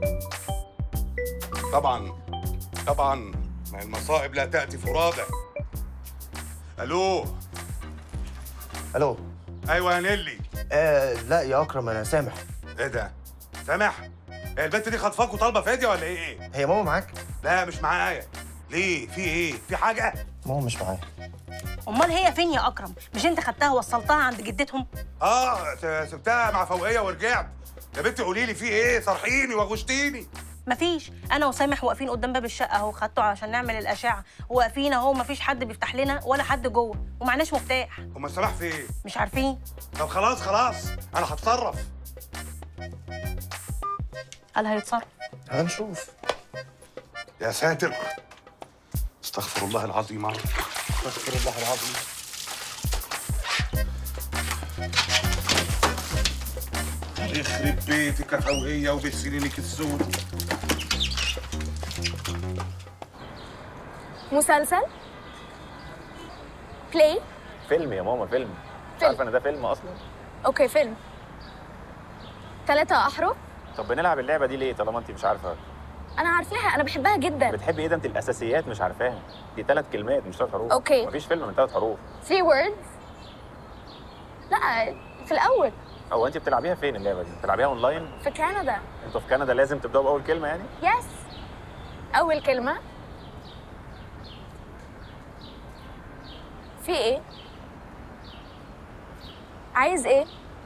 طبعا طبعا ما المصائب لا تأتي فرادى ألو الو أيوة يا نيلي آه لا يا اكرم انا سامح إيه ده؟ سامح؟ هي البنت دي خطفاك وطالبة فدية ولا إيه؟ هي ماما معاك لا مش معايا ليه؟ في إيه؟ في حاجة؟ ماما مش معايا امال هي فين يا اكرم مش انت خدتها وصلتها عند جدتهم آه س- سبتها مع فوقية ورجعت يا بنتي قولي لي في إيه؟ صرحيني وغشتيني مفيش انا وسامح واقفين قدام باب الشقه اهو خدته عشان نعمل الاشعه واقفين اهو مفيش حد بيفتح لنا ولا حد جوه ومعناش مفتاح هما سامح في إيه؟ مش عارفين طب خلاص خلاص أنا هتصرف قال هيتصرف هنشوف يا ساتر استغفر الله العظيم استغفر الله العظيم يخرب بيتك يا فوقية وبسنينك السود مسلسل بلاي فيلم يا ماما فيلم مش فيلم. عارفه ان ده فيلم اصلا اوكي فيلم ثلاثة أحرف طب بنلعب اللعبه دي ليه طالما انت مش عارفه أنا عارفاها أنا بحبها جدا بتحبي ايه ده انت الاساسيات مش عارفاها دي ثلاث كلمات مش ثلاث حروف أوكي. مفيش فيلم من ثلاث حروف 3 words لا في الأول هو انت بتلعبيها فين اللعبه دي بتلعبيها اونلاين في كندا انتوا في كندا لازم تبداوا باول كلمه يعني يس أول كلمة في إيه؟ عايز إيه؟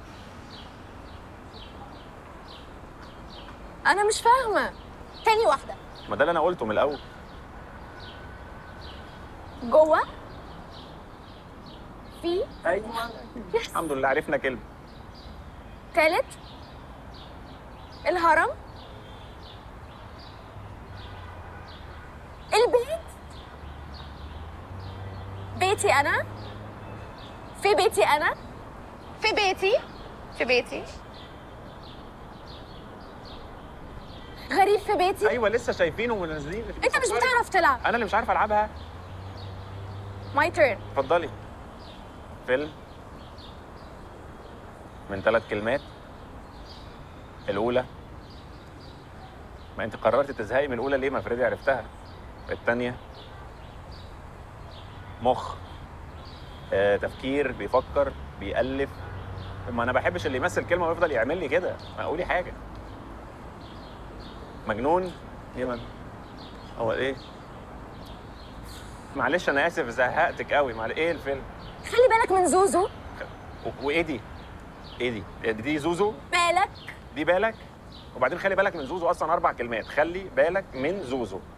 أنا مش فاهمة تاني واحدة ما ده اللي انا قلته من الاول جوه في ايوه يس الحمد لله عرفنا كلمه تالت الهرم البيت بيتي انا في بيتي انا في بيتي في بيتي غريب في بيتي ايوه لسه شايفينه ومنزلين انت مش بتعرف تلعب انا اللي مش عارف العبها ماي تيرن اتفضلي فيلم من ثلاث كلمات الأولى ما أنت قررت تزهقي من الأولى ليه؟ ما فريدي عرفتها. الثانية مخ آه، تفكير بيفكر بيألف ما أنا بحبش اللي يمثل كلمة ويفضل يعمل لي كده، ما قولي حاجة. مجنون ايه مجنون؟ هو ايه؟ معلش أنا آسف زهقتك قوي، معلش إيه الفيلم؟ خلي بالك من زوزو و- وايه دي؟ ايه دي؟ دي زوزو؟ بالك دي بالك؟ وبعدين خلي بالك من زوزو اصلا اربع كلمات، خلي بالك من زوزو.